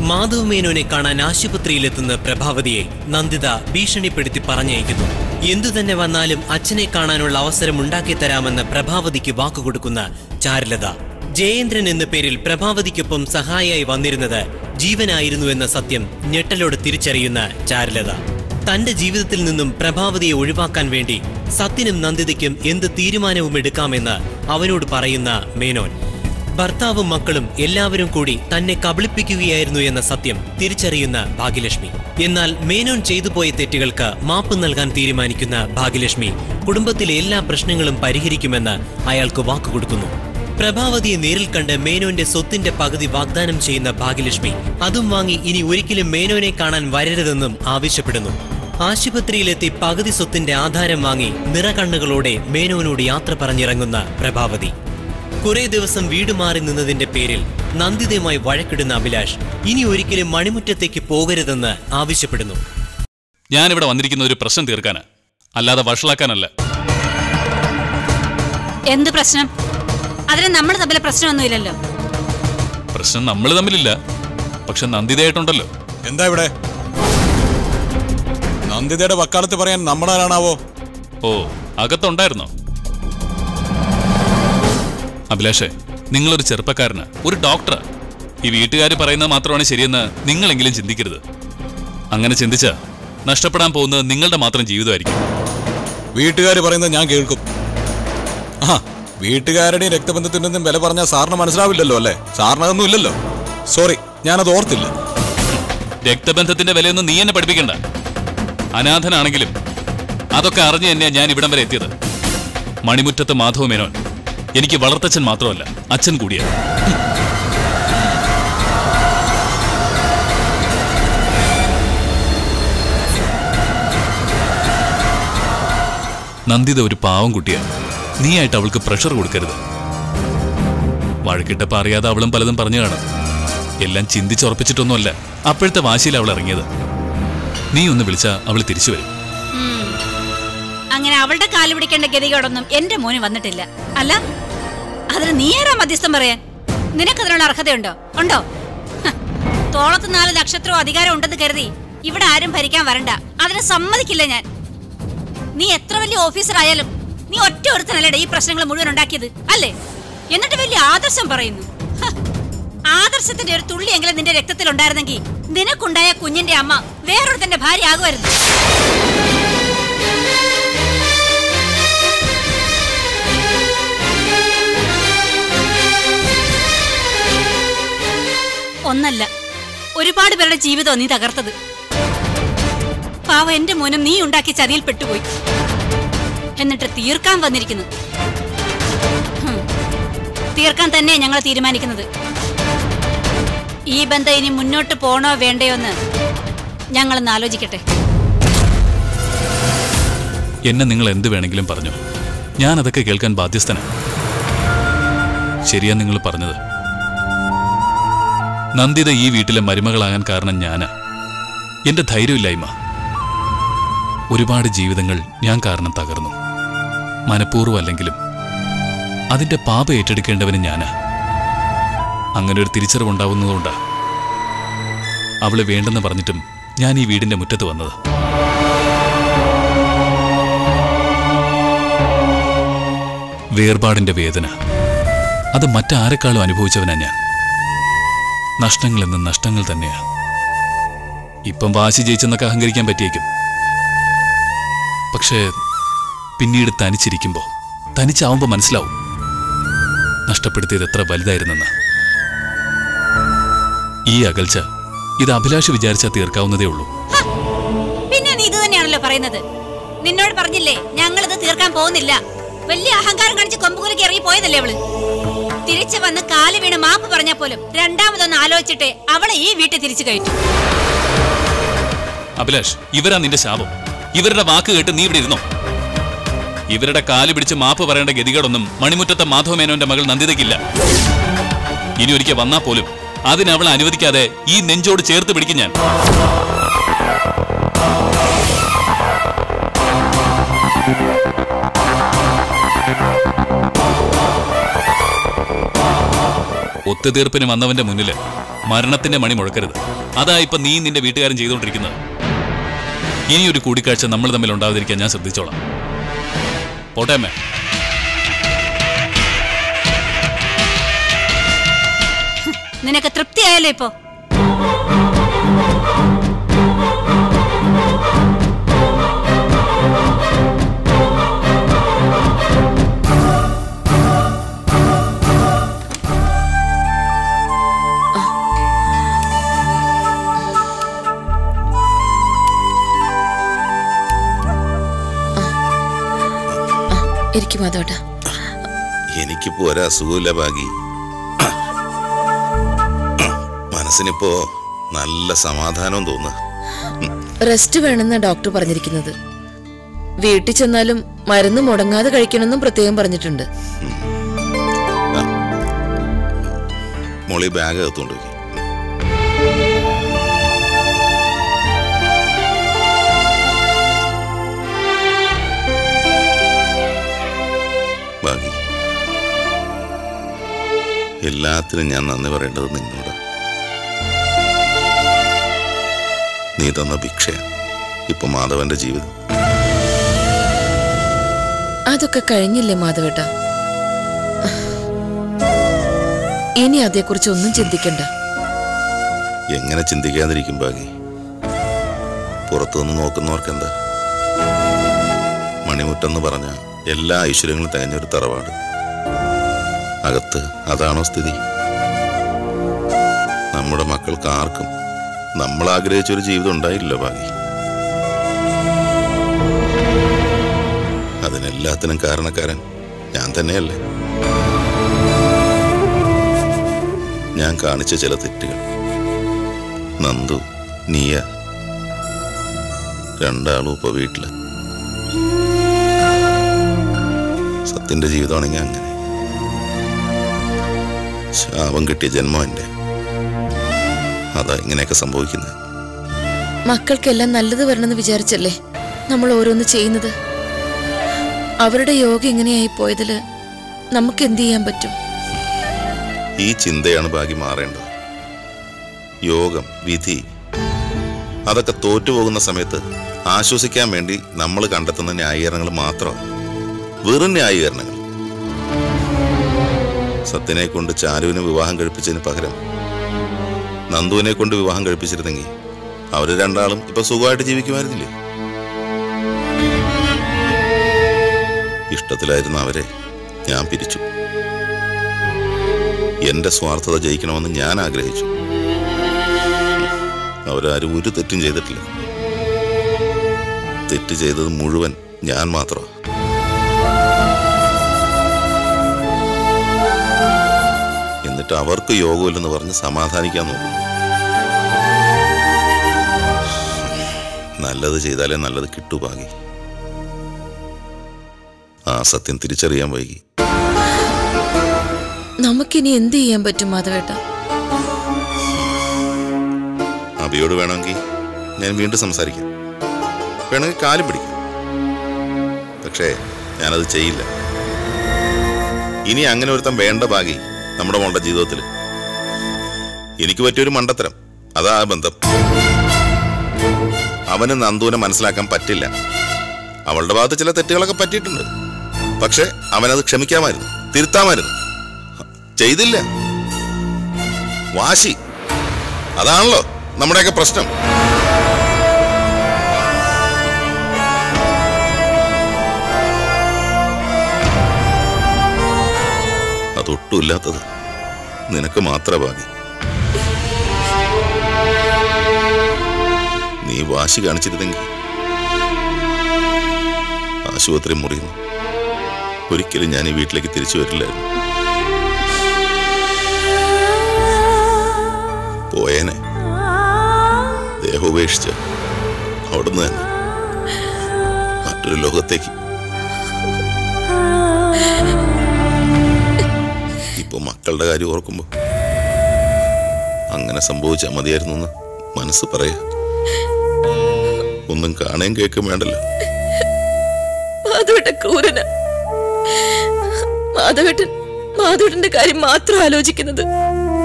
മാധവ് മേനോനെ കാണാൻ ആശുപത്രിയിലെത്തുന്ന പ്രഭാവതിയെ നന്ദിത ഭീഷണിപ്പെടുത്തി പറഞ്ഞയക്കുന്നു എന്തു തന്നെ വന്നാലും അച്ഛനെ കാണാനുള്ള അവസരം ഉണ്ടാക്കി തരാമെന്ന് പ്രഭാവതിക്ക് വാക്കുകൊടുക്കുന്ന ചാരുലത ജയേന്ദ്രൻ എന്ന പേരിൽ പ്രഭാവതിക്കൊപ്പം സഹായിയായി വന്നിരുന്നത് ജീവനായിരുന്നു എന്ന സത്യം ഞെട്ടലോട് തിരിച്ചറിയുന്ന ചാരുലത തന്റെ ജീവിതത്തിൽ നിന്നും പ്രഭാവതിയെ ഒഴിവാക്കാൻ വേണ്ടി സത്യനും നന്ദിതയ്ക്കും എന്ത് തീരുമാനവും എടുക്കാമെന്ന് അവനോട് പറയുന്ന മേനോൻ ഭർത്താവും മക്കളും എല്ലാവരും കൂടി തന്നെ കബളിപ്പിക്കുകയായിരുന്നു എന്ന സത്യം തിരിച്ചറിയുന്ന ഭാഗ്യലക്ഷ്മി എന്നാൽ മേനോൻ ചെയ്തു പോയ തെറ്റുകൾക്ക് മാപ്പ് നൽകാൻ തീരുമാനിക്കുന്ന ഭാഗ്യലക്ഷ്മി കുടുംബത്തിലെ എല്ലാ പ്രശ്നങ്ങളും പരിഹരിക്കുമെന്ന് അയാൾക്ക് വാക്കുകൊടുക്കുന്നു പ്രഭാവതിയെ നേരിൽ കണ്ട് മേനോന്റെ സ്വത്തിന്റെ പകുതി വാഗ്ദാനം ചെയ്യുന്ന ഭാഗ്യലക്ഷ്മി അതും വാങ്ങി ഇനി ഒരിക്കലും മേനോനെ കാണാൻ വരരുതെന്നും ആവശ്യപ്പെടുന്നു ആശുപത്രിയിലെത്തി പകുതി സ്വത്തിന്റെ ആധാരം വാങ്ങി നിറകണ്ണുകളോടെ മേനോനോട് യാത്ര പറഞ്ഞിറങ്ങുന്ന പ്രഭാവതി കുറെ ദിവസം വീട് മാറി നിന്നതിന്റെ പേരിൽ നന്ദിതയുമായി വഴക്കിടുന്ന അഭിലാഷ് ഇനി ഒരിക്കലും മണിമുറ്റത്തേക്ക് പോകരുതെന്ന് ആവശ്യപ്പെടുന്നു ഞാനിവിടെ വന്നിരിക്കുന്ന ഒരു പ്രശ്നം തീർക്കാനാ അല്ലാതെ വഷളാക്കാനല്ല എന്ത് പ്രശ്നം അതിന് നമ്മൾ തമ്മിൽ പ്രശ്നമൊന്നുമില്ലല്ലോ പ്രശ്നം നമ്മൾ തമ്മിലില്ല പക്ഷെ നന്ദിതയായിട്ടുണ്ടല്ലോ എന്താ ഇവിടെ നന്ദിതയുടെ വക്കാലത്ത് പറയാൻ നമ്മളാരാണാവോ ഓ അകത്തുണ്ടായിരുന്നോ അഭിലാഷേ നിങ്ങളൊരു ചെറുപ്പക്കാരന് ഒരു ഡോക്ടറാ ഈ വീട്ടുകാർ പറയുന്നത് മാത്രമാണ് ശരിയെന്ന് നിങ്ങളെങ്കിലും ചിന്തിക്കരുത് അങ്ങനെ ചിന്തിച്ചാ നഷ്ടപ്പെടാൻ പോകുന്നത് നിങ്ങളുടെ മാത്രം ജീവിതമായിരിക്കും വീട്ടുകാർ പറയുന്നത് ഞാൻ കേൾക്കും ആ വീട്ടുകാരുടെയും രക്തബന്ധത്തിൻ്റെയും വില പറഞ്ഞാൽ സാറിന് മനസ്സിലാവില്ലല്ലോ അല്ലേ സാറിനതൊന്നും ഇല്ലല്ലോ സോറി ഞാനത് ഓർത്തില്ല രക്തബന്ധത്തിന്റെ വിലയൊന്നും നീ എന്നെ പഠിപ്പിക്കണ്ട അനാഥനാണെങ്കിലും അതൊക്കെ അറിഞ്ഞു തന്നെയാ ഞാൻ ഇവിടം വരെ എത്തിയത് മണിമുറ്റത്ത് മാധവ മേനോൻ എനിക്ക് വളർത്തച്ഛൻ മാത്രമല്ല അച്ഛൻ കൂടിയാണ് നന്ദിത ഒരു പാവം കുട്ടിയാണ് നീയായിട്ട് അവൾക്ക് പ്രഷർ കൊടുക്കരുത് വഴക്കിട്ടപ്പോ അറിയാതെ അവളും പലതും പറഞ്ഞു കാണും എല്ലാം ചിന്തിച്ചുറപ്പിച്ചിട്ടൊന്നുമല്ല അപ്പോഴത്തെ വാശിയിൽ അവൾ ഇറങ്ങിയത് നീ ഒന്ന് വിളിച്ചാ അവൾ തിരിച്ചു വരും ഉം. അങ്ങനെ അവളുടെ കാല് പിടിക്കേണ്ട ഗതികേടൊന്നും എന്റെ മോന് വന്നിട്ടില്ല അല്ല അതിന് നീയേറാ മധ്യസ്ഥം പറയാൻ നിനക്കതിനുള്ള അർഹതയുണ്ടോ ഉണ്ടോ ഹ, തോളത്ത് നാല് നക്ഷത്രവും അധികാരം ഉണ്ടെന്ന് കരുതി ഇവിടെ ആരും ഭരിക്കാൻ വരണ്ട അതിന് സമ്മതിക്കില്ല ഞാൻ നീ എത്ര വലിയ ഓഫീസർ ആയാലും നീ ഒറ്റ ഒരുത്തനല്ലേടെ ഈ പ്രശ്നങ്ങൾ മുഴുവൻ ഉണ്ടാക്കിയത് അല്ലേ എന്നിട്ട് വലിയ ആദർശം പറയുന്നു ഹ, ആദർശത്തിന്റെ ഒരു തുള്ളിയെങ്കിലും നിന്റെ രക്തത്തിൽ ഉണ്ടായിരുന്നെങ്കിൽ നിനക്കുണ്ടായ കുഞ്ഞിന്റെ അമ്മ വേറൊരുത്തന്റെ ഭാര്യ ആകുമായിരുന്നു ഒന്നല്ല ഒരുപാട് പേരുടെ ജീവിതം നീ തകർത്തത് പാവ എന്റെ മോനും നീ ഉണ്ടാക്കിയ ചതിയിൽ പെട്ടുപോയി എന്നിട്ട് തീർക്കാൻ വന്നിരിക്കുന്നു ഹും. തീർക്കാൻ തന്നെ ഞങ്ങൾ തീരുമാനിക്കുന്നത് ഈ ബന്ധം ഇനി മുന്നോട്ട് പോണോ വേണ്ടയോ എന്ന് ഞങ്ങളൊന്ന് ആലോചിക്കട്ടെ എന്നെ നിങ്ങൾ എന്ത് വേണമെങ്കിലും പറഞ്ഞു ഞാൻ അതൊക്കെ കേൾക്കാൻ ബാധ്യസ്ഥനാണ് ശരിയാ നിങ്ങൾ പറഞ്ഞത് നന്ദിത ഈ വീട്ടിലെ മരുമകളാകാൻ കാരണം ഞാനാ എന്റെ ധൈര്യമില്ലായ്മ ഒരുപാട് ജീവിതങ്ങൾ ഞാൻ കാരണം തകർന്നു മനഃപൂർവ്വം അല്ലെങ്കിലും അതിന്റെ പാപ ഏറ്റെടുക്കേണ്ടവന് ഞാനാ അങ്ങനെ ഒരു തിരിച്ചറിവുണ്ടാവുന്നതുകൊണ്ടാ അവളെ വേണ്ടെന്ന് പറഞ്ഞിട്ടും ഞാൻ ഈ വീടിന്റെ മുറ്റത്ത് വന്നത് വേർപാടിന്റെ വേദന അത് മറ്റാരെക്കാളും അനുഭവിച്ചവനാ ഞാൻ നഷ്ടങ്ങൾ എന്നും നഷ്ടങ്ങൾ തന്നെയാ ഇപ്പം വാശി ജയിച്ചെന്നൊക്കെ അഹങ്കരിക്കാൻ പറ്റിയേക്കും പക്ഷേ പിന്നീട് തനിച്ചിരിക്കുമ്പോ തനിച്ചാവുമ്പോ മനസ്സിലാവും നഷ്ടപ്പെടുത്തിയത് എത്ര വലുതായിരുന്നെന്ന് ഈ അകൽച്ച ഇത് അഭിലാഷ് വിചാരിച്ചാൽ തീർക്കാവുന്നതേ ഉള്ളൂ പിന്നെ നീ ഇത് തന്നെയാണല്ലോ പറയുന്നത് നിന്നോട് പറഞ്ഞില്ലേ ഞങ്ങളിത് തീർക്കാൻ പോകുന്നില്ല വലിയ അഹങ്കാരം കാണിച്ച് കൊമ്പുകുലക്ക് ഇറങ്ങി പോയതല്ലേ അവള് തിരിച്ചു വന്ന് കാല് വീണ് മാപ്പ് പറഞ്ഞാൽ പോലും രണ്ടാമതൊന്ന് ആലോചിച്ചിട്ട് അവളെ ഈ വീട്ടിൽ തിരിച്ചു കയറ്റും അഭിലാഷ് ഇവരാ നിന്റെ ശാപം ഇവരുടെ വാക്ക് കേട്ട് നീ ഇവിടെ ഇരുന്നോ ഇവരുടെ കാല് പിടിച്ച് മാപ്പ് പറയേണ്ട ഗതികളൊന്നും മണിമുറ്റത്തെ മാധവമേനോന്റെ മകൾ നന്ദിതയ്ക്കില്ല ഇനി ഒരിക്കൽ വന്നാ പോലും അതിന് അവളെ അനുവദിക്കാതെ ഈ നെഞ്ചോട് ചേർത്ത് പിടിക്കും ഞാൻ ഒത്തുതീർപ്പിന് വന്നവന്റെ മുന്നില് മരണത്തിന്റെ മണി മുഴക്കരുത് അതാ ഇപ്പൊ നീ നിന്റെ വീട്ടുകാരൻ ചെയ്തുകൊണ്ടിരിക്കുന്നത് ഇനി ഒരു കൂടിക്കാഴ്ച നമ്മൾ തമ്മിൽ ഉണ്ടാവാതിരിക്കാൻ ഞാൻ ശ്രദ്ധിച്ചോളാം പോട്ടെ അമ്മേ നിനക്ക് തൃപ്തിയായല്ലോ ഇപ്പോ ഇരിക്കും അതോട്ടാ എനിക്കിപ്പോ ഒരസുഖമില്ല ബാഗി മനസ്സിനിപ്പോ നല്ല സമാധാനം തോന്നുക റെസ്റ്റ് വേണമെന്ന ഡോക്ടർ പറഞ്ഞിരിക്കുന്നത് വീട്ടിൽ ചെന്നാലും മരുന്ന് മുടങ്ങാതെ കഴിക്കണമെന്നും പ്രത്യേകം പറഞ്ഞിട്ടുണ്ട് മോളി ബാഗ് അകത്തോണ്ട് വയ്ക്കും ബാഗി എല്ലാത്തിനും ഞാൻ നന്ദി പറയേണ്ടത് നിന്നോട് നീ തന്ന ഭിക്ഷയാണ് ഇപ്പൊ മാധവന്റെ ജീവിതം അതൊക്കെ കഴിഞ്ഞില്ലേ മാധവേട്ട ഇനി അതേക്കുറിച്ച് ഒന്നും ചിന്തിക്കണ്ട എങ്ങനെ ചിന്തിക്കാതിരിക്കും ബാഗി പുറത്തുനിന്ന് നോക്കുന്നവർക്കെന്താ മണിമുറ്റെന്ന് പറഞ്ഞ എല്ലാ ഐശ്വര്യങ്ങളും തികഞ്ഞൊരു തറവാട് അകത്ത് അതാണോ സ്ഥിതി നമ്മുടെ മക്കൾക്ക് ആർക്കും നമ്മൾ ആഗ്രഹിച്ച ഒരു ജീവിതം ഉണ്ടായില്ല ബാഗി അതിനെല്ലാത്തിനും കാരണക്കാരൻ ഞാൻ തന്നെയല്ലേ ഞാൻ കാണിച്ച ചില തെറ്റുകൾ നന്ദു നീയ രണ്ടാളും ഇപ്പൊ വീട്ടില് സത്യന്റെ ജീവിതമാണെങ്കിൽ അങ്ങനെ ശാപം കിട്ടിയ ജന്മം എന്റെ അതാ ഇങ്ങനെയൊക്കെ സംഭവിക്കുന്നത് മക്കൾക്കെല്ലാം നല്ലത് വരണമെന്ന് വിചാരിച്ചല്ലേ നമ്മൾ ഓരോന്ന് ചെയ്യുന്നത് അവരുടെ യോഗ ഇങ്ങനെയായി പോയതില് നമുക്ക് എന്ത് ചെയ്യാൻ പറ്റും ഈ ചിന്തയാണ് ബാക്കി മാറേണ്ടത് യോഗം വിധി അതൊക്കെ തോറ്റുപോകുന്ന സമയത്ത് ആശ്വസിക്കാൻ വേണ്ടി നമ്മൾ കണ്ടെത്തുന്ന ന്യായീകരണങ്ങൾ മാത്രമാണ് വെറും ന്യായീകരണങ്ങൾ സത്യനെ കൊണ്ട് ചാരുവിനെ വിവാഹം കഴിപ്പിച്ചതിന് പകരം നന്ദുവിനെ കൊണ്ട് വിവാഹം കഴിപ്പിച്ചിരുന്നെങ്കിൽ അവര് രണ്ടാളും ഇപ്പൊ സുഖമായിട്ട് ജീവിക്കുമായിരുന്നില്ലേ ഇഷ്ടത്തിലായിരുന്ന അവരെ ഞാൻ പിരിച്ചു എന്റെ സ്വാർത്ഥത ജയിക്കണമെന്ന് ഞാൻ ആഗ്രഹിച്ചു അവരാരും ഒരു തെറ്റും ചെയ്തിട്ടില്ല തെറ്റ് ചെയ്തത് മുഴുവൻ ഞാൻ മാത്രമാണ് എന്നിട്ട് അവർക്ക് യോഗമില്ലെന്ന് പറഞ്ഞ് സമാധാനിക്കാൻ നോക്കും നല്ലത് ചെയ്താലേ നല്ലത് കിട്ടൂ ഭാഗി ആ സത്യം തിരിച്ചറിയാൻ വൈകി നമുക്കിനി എന്ത് ചെയ്യാൻ പറ്റും മാധവേട്ട അബിയോട് വേണമെങ്കിൽ ഞാൻ വീണ്ടും സംസാരിക്കാം വേണമെങ്കിൽ കാലും പിടിക്കാം പക്ഷേ ഞാനത് ചെയ്യില്ല ഇനി അങ്ങനെ ഒരുത്തം വേണ്ട ഭാഗി നമ്മുടെ മോളുടെ ജീവിതത്തിൽ എനിക്ക് പറ്റിയൊരു മണ്ടത്തരം അതാ ആ ബന്ധം അവന് നന്ദുവിനെ മനസ്സിലാക്കാൻ പറ്റില്ല അവളുടെ ഭാഗത്ത് ചില തെറ്റുകളൊക്കെ പറ്റിയിട്ടുണ്ട് പക്ഷെ അവനത് ക്ഷമിക്കാമായിരുന്നു തിരുത്താമായിരുന്നു ചെയ്തില്ല വാശി അതാണല്ലോ നമ്മുടെയൊക്കെ പ്രശ്നം അതൊട്ടുമില്ലാത്തത് നിനക്ക് മാത്രം ഭാഗ്യം നീ വാശി കാണിച്ചിരുന്നെങ്കിൽ ആശുപത്രി മുറിയുന്നു ഒരിക്കലും ഞാൻ ഈ വീട്ടിലേക്ക് തിരിച്ചു വരില്ലായിരുന്നു പോയേനെ ദേഹം ഉപേക്ഷിച്ച് അവിടുന്ന് തന്നെ മറ്റൊരു ലോകത്തേക്ക് ഇപ്പൊ മക്കളുടെ കാര്യം ഓർക്കുമ്പോ അങ്ങനെ സംഭവിച്ചാൽ മതിയായിരുന്നു എന്ന് മനസ്സ് പറയാ ഒന്നും കാണുകയും കേൾക്കുകയും വേണ്ടല്ലോ മാധവേട്ടൻ ക്രൂരന മാധവേട്ടൻ മാധവേട്ടന്റെ കാര്യം മാത്രം ആലോചിക്കുന്നത്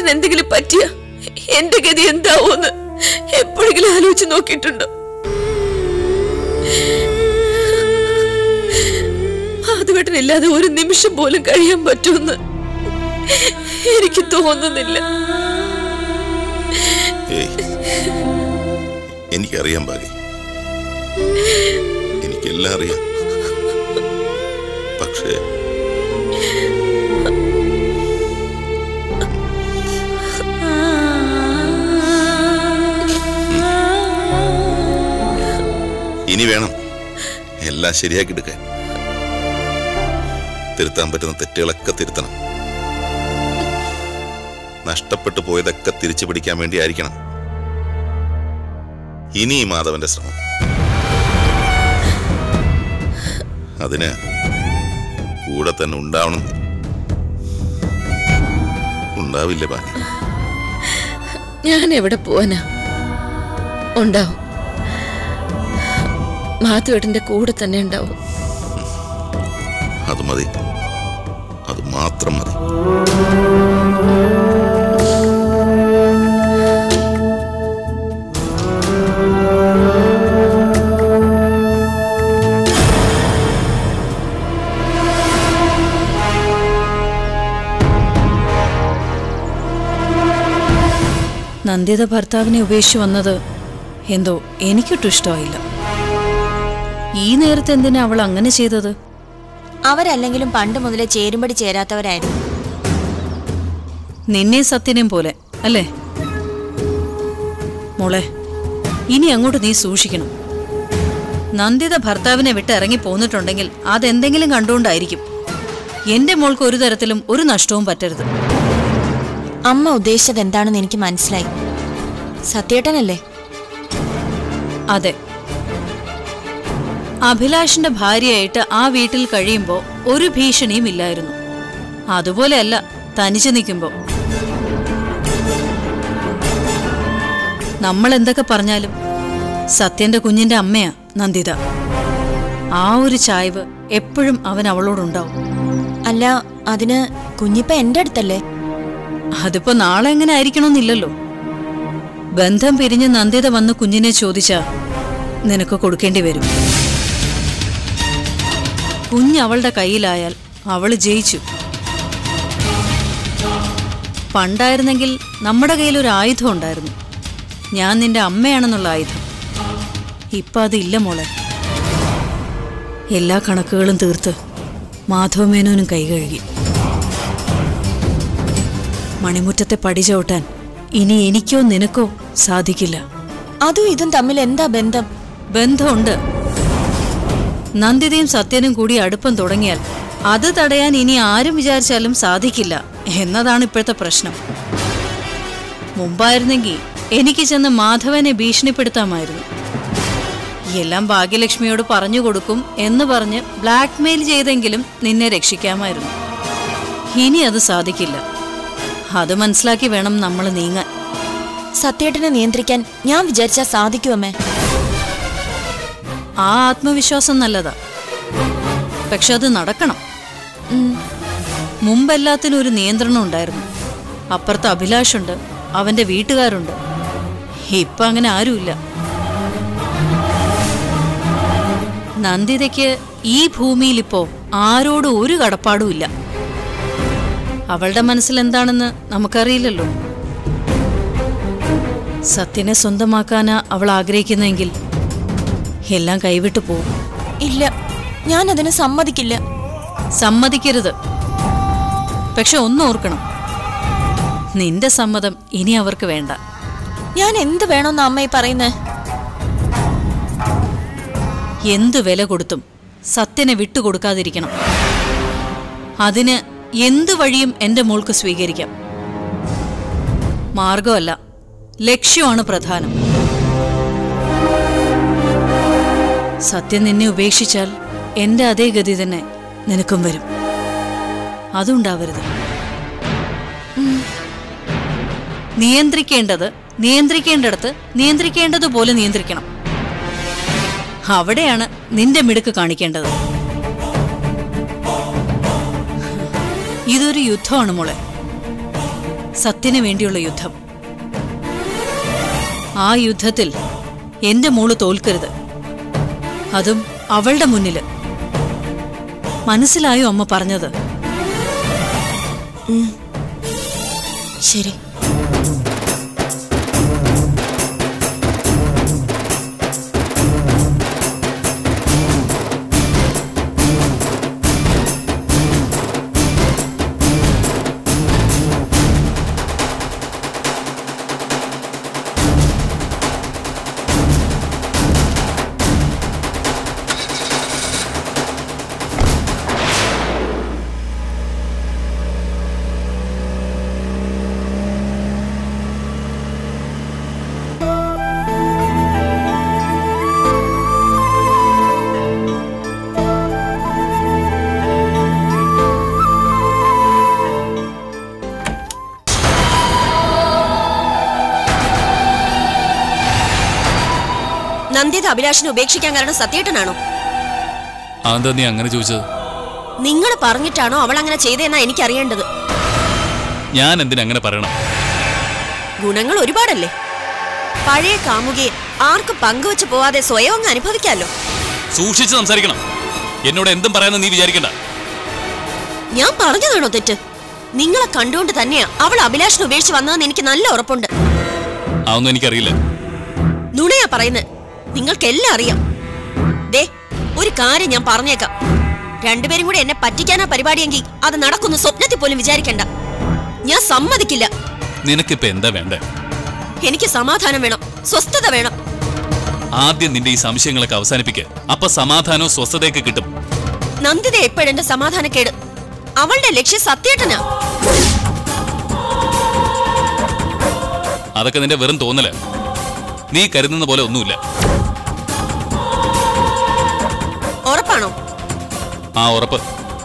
സത്യേട്ടൻ എന്തെങ്കിലും പറ്റിയ എന്റെ ഗതി എന്താവൂന്ന് എപ്പോഴെങ്കിലും ആലോചിച്ച് നോക്കിയിട്ടുണ്ടോ മാധവേട്ടനില്ലാതെ ഒരു നിമിഷം പോലും കഴിയാൻ പറ്റുമെന്ന് എനിക്ക് തോന്നുന്നില്ല ഏയ് എനിക്കറിയാം ഭാഗ്യ എനിക്കെല്ലാം അറിയാം പക്ഷേ ഇനി വേണം എല്ലാം ശരിയാക്കി എടുക്കാൻ തിരുത്താൻ പറ്റുന്ന തെറ്റുകളൊക്കെ തിരുത്തണം നഷ്ടപ്പെട്ടു പോയതൊക്കെ തിരിച്ചു പിടിക്കാൻ വേണ്ടി ആയിരിക്കണം ഇനി ഈ മാധവന്റെ ശ്രമം അതിന് കൂടെ തന്നെ ഉണ്ടാവണം നീ. ഉണ്ടാവില്ല ബാനി ഞാൻ എവിടെ പോവാനാ ഉണ്ടാവും മാധവേട്ടന്റെ കൂടെ തന്നെ ഉണ്ടാവും അത് മതി അത് മാത്രം മതി നന്ദിത ഭർത്താവിനെ ഉപേക്ഷിച്ചു വന്നത് എന്തോ എനിക്കൊട്ടും ഇഷ്ടമായില്ല ഈ നേരത്തെ എന്തിനാ അവൾ അങ്ങനെ ചെയ്തത് അവരല്ലെങ്കിലും പണ്ട് മുതലേ ചേരുമ്പടി ചേരാത്തവരായിരുന്നു നിന്നെ സത്യനെയും പോലെ അല്ലേ മോളെ ഇനി അങ്ങോട്ട് നീ സൂക്ഷിക്കണം നന്ദിത ഭർത്താവിനെ വിട്ട് ഇറങ്ങി പോന്നിട്ടുണ്ടെങ്കിൽ അതെന്തെങ്കിലും കണ്ടുകൊണ്ടായിരിക്കും എന്റെ മോൾക്ക് ഒരു തരത്തിലും ഒരു നഷ്ടവും പറ്റരുത് അമ്മ ഉദ്ദേശിച്ചത് എന്താണെന്ന് എനിക്ക് മനസ്സിലായി സത്യേട്ടനല്ലേ അതെ അഭിലാഷിന്റെ ഭാര്യയായിട്ട് ആ വീട്ടിൽ കഴിയുമ്പോൾ ഒരു ഭീഷണിയും ഇല്ലായിരുന്നു അതുപോലെയല്ല തനിച്ചു നിൽക്കുമ്പോൾ നമ്മൾ എന്തൊക്കെ പറഞ്ഞാലും സത്യന്റെ കുഞ്ഞിന്റെ അമ്മയാ നന്ദിത ആ ഒരു ചായ്വ് എപ്പോഴും അവൻ അവളോടുണ്ടാവും അല്ല അതിന് കുഞ്ഞിപ്പ എന്റെ അടുത്തല്ലേ അതിപ്പോ നാളെ എങ്ങനെ ആയിരിക്കണമെന്നില്ലല്ലോ ബന്ധം പിരിഞ്ഞ് നന്ദിത വന്ന് കുഞ്ഞിനെ ചോദിച്ചാ നിനക്ക് കൊടുക്കേണ്ടി വരും കുഞ്ഞ് അവളുടെ കയ്യിലായാൽ അവള് ജയിച്ചു പണ്ടായിരുന്നെങ്കിൽ നമ്മുടെ കയ്യിൽ ഒരു ആയുധം ഉണ്ടായിരുന്നു ഞാൻ നിന്റെ അമ്മയാണെന്നുള്ള ആയുധം ഇപ്പൊ അതില്ല മോളെ എല്ലാ കണക്കുകളും തീർത്ത് മാധവമേനോനും കൈകഴുകി മണിമുറ്റത്തെ പടി ചവിട്ടാൻ ഇനി എനിക്കോ നിനക്കോ സാധിക്കില്ല അതും ഇതും തമ്മിൽ എന്താ ബന്ധം ബന്ധമുണ്ട് നന്ദിതയും സത്യനും കൂടി അടുപ്പം തുടങ്ങിയാൽ അത് തടയാൻ ഇനി ആരും വിചാരിച്ചാലും സാധിക്കില്ല എന്നതാണ് ഇപ്പോഴത്തെ പ്രശ്നം മുമ്പായിരുന്നെങ്കിൽ എനിക്ക് ചെന്ന് മാധവനെ ഭീഷണിപ്പെടുത്താമായിരുന്നു എല്ലാം ഭാഗ്യലക്ഷ്മിയോട് പറഞ്ഞു കൊടുക്കും എന്ന് പറഞ്ഞ് ബ്ലാക്ക്മെയിൽ ചെയ്തെങ്കിലും നിന്നെ രക്ഷിക്കാമായിരുന്നു ഇനി അത് സാധിക്കില്ല അത് മനസ്സിലാക്കി വേണം നമ്മൾ നീങ്ങാൻ സത്യേട്ടനെ നിയന്ത്രിക്കാൻ ഞാൻ വിചാരിച്ചാ സാധിക്കുമേ ആ ആത്മവിശ്വാസം നല്ലതാ പക്ഷെ അത് നടക്കണം മുമ്പെല്ലാത്തിനും ഒരു നിയന്ത്രണം ഉണ്ടായിരുന്നു അപ്പുറത്ത് അഭിലാഷുണ്ട് അവന്റെ വീട്ടുകാരുണ്ട് ഇപ്പൊ അങ്ങനെ ആരുമില്ല നന്ദിതയ്ക്ക് ഈ ഭൂമിയിൽ ഇപ്പോ ആരോടും ഒരു കടപ്പാടും ഇല്ല അവളുടെ മനസ്സിൽ എന്താണെന്ന് നമുക്കറിയില്ലല്ലോ സത്യനെ സ്വന്തമാക്കാനാ അവൾ ആഗ്രഹിക്കുന്നെങ്കിൽ എല്ലാം കൈവിട്ടു പോകും ഇല്ല ഞാൻ അതിന് സമ്മതിക്കില്ല സമ്മതിക്കരുത് പക്ഷെ ഒന്നോർക്കണം നിന്റെ സമ്മതം ഇനി അവർക്ക് വേണ്ട ഞാൻ എന്ത് വേണമെന്ന് അമ്മയെ പറയുന്നേ എന്ത് വില കൊടുത്തും സത്യനെ വിട്ടുകൊടുക്കാതിരിക്കണം അതിന് എന്ത് വഴിയും എന്റെ മോൾക്ക് സ്വീകരിക്കാം മാർഗമല്ല ലക്ഷ്യമാണ് പ്രധാനം സത്യം നിന്നെ ഉപേക്ഷിച്ചാൽ എന്റെ അതേ ഗതി തന്നെ നിനക്കും വരും അതുണ്ടാവരുത് നിയന്ത്രിക്കേണ്ടത് നിയന്ത്രിക്കേണ്ടടത്ത് നിയന്ത്രിക്കേണ്ടതുപോലെ നിയന്ത്രിക്കണം അവിടെയാണ് നിന്റെ മിടുക്ക് കാണിക്കേണ്ടത് ഇതൊരു യുദ്ധമാണ് മോളെ സത്യന് വേണ്ടിയുള്ള യുദ്ധം ആ യുദ്ധത്തിൽ എന്റെ മോള് തോൽക്കരുത് അതും അവളുടെ മുന്നില് മനസ്സിലായോ അമ്മ പറഞ്ഞത് ശരി നന്ദിത അഭിലാഷിനെ ഉപേക്ഷിക്കാൻ കാരണം സത്യേട്ടനാണോ അതെന്താ നീ അങ്ങനെ ചോദിച്ചത് നിങ്ങൾ പറഞ്ഞിട്ടാണോ അവൾ അങ്ങനെ ചെയ്തതെന്നാ എനിക്കറിയേണ്ടത് ഞാൻ എന്തിനാ അങ്ങനെ പറയണം ഗുണങ്ങൾ ഒരുപാടല്ലേ പഴയ കാമുകയെ ആർക്കും പങ്കുവെച്ച് പോവാതെ സ്വയം അങ്ങ് അനുഭവിക്കാമല്ലോ സൂക്ഷിച്ച് സംസാരിക്കണം എന്നോട് എന്തും പറയാമെന്ന് നീ വിചാരിക്കണ്ട ഞാൻ പറഞ്ഞതാണോ തെറ്റ് നിങ്ങളെ കണ്ടുകൊണ്ട് തന്നെയാ അവൾ അഭിലാഷിനെ ഉപേക്ഷിച്ച് വന്നതെന്ന് എനിക്ക് നല്ല ഉറപ്പുണ്ട് അതൊന്നും എനിക്കറിയില്ല നുണയാ പറയുന്നത് നിങ്ങൾക്കെല്ലാം അറിയാം ദേ ഒരു കാര്യം ഞാൻ പറഞ്ഞേക്കാം രണ്ടുപേരും കൂടെ എന്നെ പറ്റിക്കാനാ പരിപാടിയെങ്കിൽ അത് നടക്കുന്നു സ്വപ്നത്തിൽ പോലും വിചാരിക്കണ്ട ഞാൻ സമ്മതിക്കില്ല നിനക്കിപ്പോ എന്താ വേണ്ടേ എനിക്ക് സമാധാനം വേണം സ്വസ്ഥത വേണം ആദ്യം നിന്റെ ഈ സംശയങ്ങളൊക്കെ അവസാനിപ്പിക്കുക അപ്പൊ സമാധാനവും സ്വസ്ഥതയൊക്കെ കിട്ടും നന്ദിത എപ്പോഴെന്റെ സമാധാനക്കേട് അവളുടെ ലക്ഷ്യം സത്യേട്ടനാ അതൊക്കെ നിന്റെ വെറും തോന്നല് നീ കരുതുന്ന പോലെ ഒന്നുമില്ല ഉറപ്പാണോ ആ ഉറപ്പ്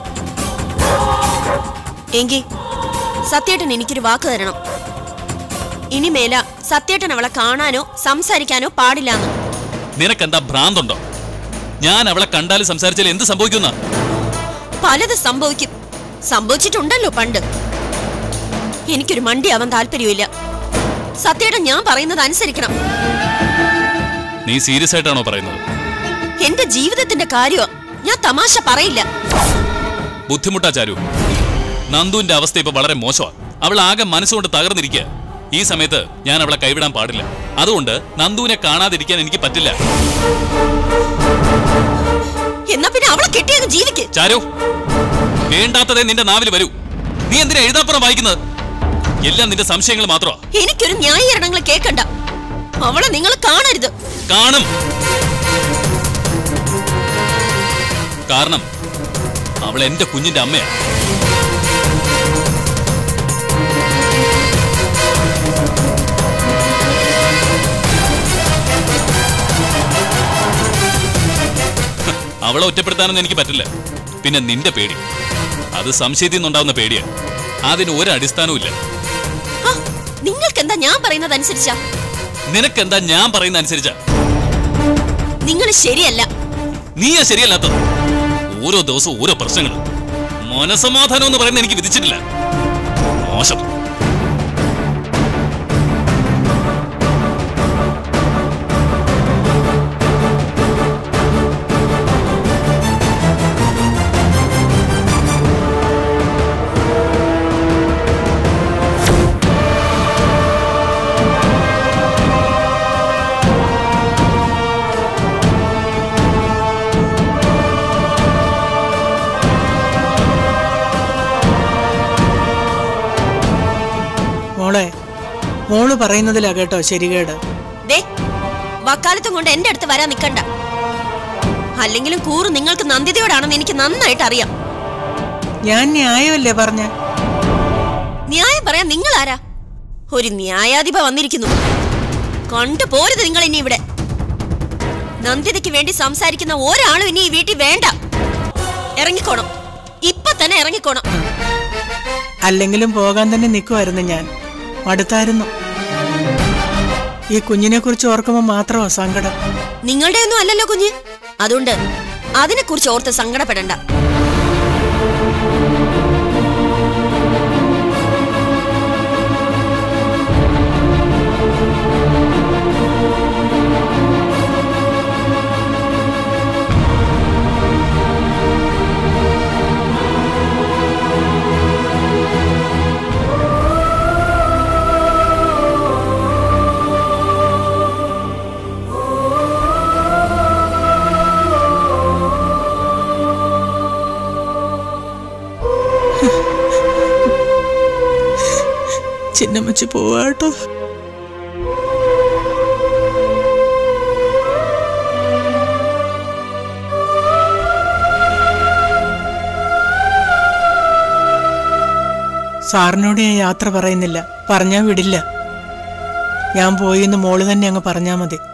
എങ്കിൽ സത്യേട്ടൻ എനിക്കൊരു വാക്ക് തരണം ഇനിമേല സത്യേട്ടൻ അവളെ കാണാനോ സംസാരിക്കാനോ പാടില്ലാന്ന് നിനക്കെന്താ ഭ്രാന്തുണ്ടോ ഞാൻ അവളെ കണ്ടാലും സംസാരിച്ചാലും എന്ത് സംഭവിക്കുന്ന പലത് സംഭവിക്കും സംഭവിച്ചിട്ടുണ്ടല്ലോ പണ്ട് എനിക്കൊരു മണ്ടിയാവാൻ താല്പര്യമില്ല സത്യേട്ടൻ ഞാൻ പറയുന്നത് അനുസരിക്കണം നീ സീരിയസ് ആയിട്ടാണോ പറയുന്നത് എന്റെ ജീവിതത്തിന്റെ കാര്യമാ ഞാൻ തമാശ പറയില്ല ബുദ്ധിമുട്ടാ ചാരു നന്ദുവിന്റെ അവസ്ഥ ഇപ്പൊ വളരെ മോശമാ അവൾ ആകെ മനസ്സുകൊണ്ട് തകർന്നിരിക്കുക ഈ സമയത്ത് ഞാൻ അവളെ കൈവിടാൻ പാടില്ല അതുകൊണ്ട് നന്ദുവിനെ കാണാതിരിക്കാൻ എനിക്ക് പറ്റില്ല എന്നാ പിന്നെ അവളെ കെട്ടിയങ്ങ് ജീവിക്ക് ചാരു വേണ്ടാത്തതേ നിന്റെ നാവിൽ വരൂ നീ എന്തിനാ എഴുതാപ്പുറം വായിക്കുന്നത് എല്ലാം നിന്റെ സംശയങ്ങൾ മാത്രമാ എനിക്കൊരു ന്യായീകരണങ്ങൾ കേൾക്കണ്ട അവളെ നിങ്ങൾ കാണരുത് കാണും കാരണം അവൾ എന്റെ കുഞ്ഞിന്റെ അമ്മയാ ഹ്, അവളെ ഒറ്റപ്പെടുത്താനൊന്നും എനിക്ക് പറ്റില്ല പിന്നെ നിന്റെ പേടി അത് സംശയത്തിൽ നിന്നുണ്ടാവുന്ന പേടിയാ അതിന് ഒരു അടിസ്ഥാനവും ഇല്ല നിങ്ങൾക്ക് എന്താ ഞാൻ പറയുന്നത് അനുസരിച്ചാ നിനക്കെന്താ ഞാൻ പറയുന്ന അനുസരിച്ചാ നിങ്ങൾ ശരിയല്ല നീയാ ശരിയല്ലാത്തത് ഓരോ ദിവസവും ഓരോ പ്രശ്നങ്ങൾ മനസമാധാനം എന്ന് പറയുന്നത് എനിക്ക് വിധിച്ചിട്ടില്ല മോശം മോളെ മോള് പറയുന്നതിലാ കേട്ടോ ശരികേട് ദേ വക്കാലത്തും കൊണ്ട് എന്റെ അടുത്ത് വരാൻ നിൽക്കണ്ട അല്ലെങ്കിലും കൂറ് നിങ്ങൾക്ക് നന്ദിതയോടാണെന്ന് എനിക്ക് നന്നായിട്ട് അറിയാം ഞാൻ ന്യായമല്ലേ പറഞ്ഞ ന്യായം പറയാൻ നിങ്ങൾ ആരാ ഒരു ന്യായാധിപ വന്നിരിക്കുന്നു കണ്ടു പോരുത് നിങ്ങൾ ഇനി ഇവിടെ നന്ദിതയ്ക്ക് വേണ്ടി സംസാരിക്കുന്ന ഒരാളും ഇനി ഈ വീട്ടിൽ വേണ്ട ഇറങ്ങിക്കോണം ഇപ്പൊ തന്നെ ഇറങ്ങിക്കോണം അല്ലെങ്കിലും പോകാൻ തന്നെ നിൽക്കുമായിരുന്നു ഞാൻ മടുത്തായിരുന്നു ഈ കുഞ്ഞിനെ കുറിച്ച് ഓർക്കുമ്പോൾ മാത്രമോ സങ്കടം നിങ്ങളുടെ ഒന്നും അല്ലല്ലോ കുഞ്ഞ് അതുകൊണ്ട് അതിനെക്കുറിച്ച് ഓർത്ത് സങ്കടപ്പെടണ്ട ചിന്നമ്മച്ചി പോവാട്ടോ സാറിനോട് ഞാൻ യാത്ര പറയുന്നില്ല പറഞ്ഞാ വിടില്ല ഞാൻ പോയി എന്ന് മോള് തന്നെ അങ്ങ് പറഞ്ഞാ മതി